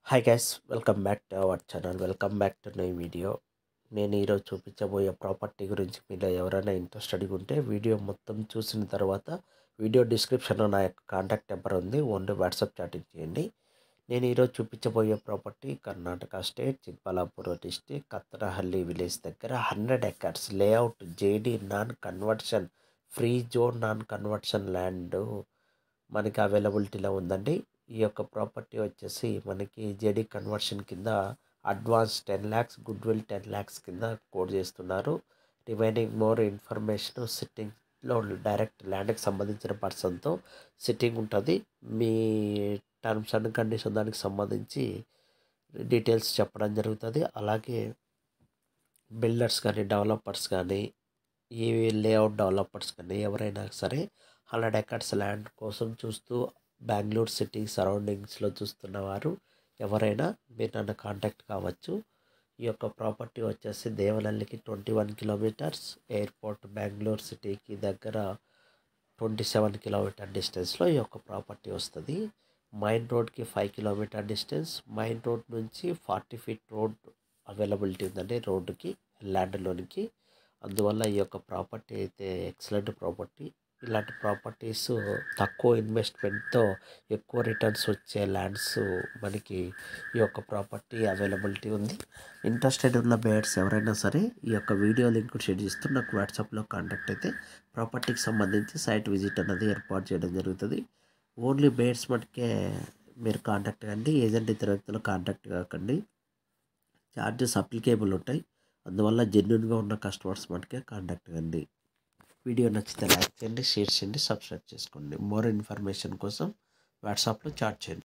hi guys welcome back to our channel welcome back to my video నేను ఈరోజు చూపించబోయే property గురించి మీలో ఎవరైనా ఇంట్రెస్టెడ్గా ఉంటే వీడియో మొత్తం చూసిన తర్వాత వీడియో డిస్క్రిప్షన్లో నా యొక్క కాంటాక్ట్ నెంబర్ ఉంది ఓన్లీ వాట్సాప్ చాటింగ్ చేయండి నేను ఈరోజు చూపించబోయే property Karnataka state Chikballapur district Kattarahalli village దగ్గర hundred acres layout JD non conversion free zone non conversion land మనకి అవైలబిలిటీలో ఉందండి ఈ యొక్క ప్రాపర్టీ వచ్చేసి మనకి జేడీ కన్వర్షన్ కింద advance ten lakhs good will ten lakhs కింద కోడ్ చేస్తున్నారు రిమైనింగ్ మోర్ ఇన్ఫర్మేషన్ సిట్టింగ్లో డైరెక్ట్ ల్యాండ్కి సంబంధించిన పర్సన్తో సిట్టింగ్ ఉంటుంది మీ టర్మ్స్ అండ్ కండిషన్ దానికి సంబంధించి డీటెయిల్స్ చెప్పడం జరుగుతుంది అలాగే బిల్డర్స్ కానీ డెవలపర్స్ కానీ ఈ లేఅవుట్ డెవలపర్స్ కానీ ఎవరైనా సరే హండ్రెడ్ ఎకర్స్ ల్యాండ్ కోసం చూస్తూ బెంగళూరు సిటీ సరౌండింగ్స్లో చూస్తున్న వారు ఎవరైనా మీరు నన్ను కాంటాక్ట్ కావచ్చు ఈ యొక్క ప్రాపర్టీ వచ్చేసి దేవనల్లికి twenty one kilometres airport Bengaluru సిటీకి దగ్గర ట్వంటీ సెవెన్ కిలోమీటర్ డిస్టెన్స్లో ఈ యొక్క ప్రాపర్టీ వస్తుంది మైన్ రోడ్కి five kilometre distance main road నుంచి ఫార్టీ ఫీట్ రోడ్ అవైలబిలిటీ ఉందండి రోడ్డుకి ల్యాండ్లోనికి అందువల్ల ఈ యొక్క ప్రాపర్టీ అయితే ఎక్సలెంట్ ప్రాపర్టీ ఇలాంటి ప్రాపర్టీస్ తక్కువ ఇన్వెస్ట్మెంట్తో ఎక్కువ రిటర్న్స్ వచ్చే ల్యాండ్స్ మనకి ఈ యొక్క ప్రాపర్టీ అవైలబిలిటీ ఉంది ఇంట్రెస్టెడ్ ఉన్న బేయర్స్ ఎవరైనా సరే ఈ యొక్క వీడియో లింక్ షేర్ చేస్తూ నాకు వాట్సాప్లో కాంటాక్ట్ అయితే ప్రాపర్టీకి సంబంధించి సైట్ విజిట్ అనేది ఏర్పాటు చేయడం జరుగుతుంది ఓన్లీ బేయర్స్ మటుకే మీరు కాంటాక్ట్ కండి ఏజెంట్ ఇతర వ్యక్తులు కాంటాక్ట్ కాకండి ఛార్జెస్ అప్లికేబుల్ ఉంటాయి అందువల్ల జెన్యున్గా ఉన్న కస్టమర్స్ మటుకే కాంటాక్ట్ కండి వీడియో నచ్చితే లైక్ చేయండి షేర్ చేయండి సబ్స్క్రైబ్ చేసుకోండి మోర్ ఇన్ఫర్మేషన్ కోసం వాట్సాప్లో చాట్ చేయండి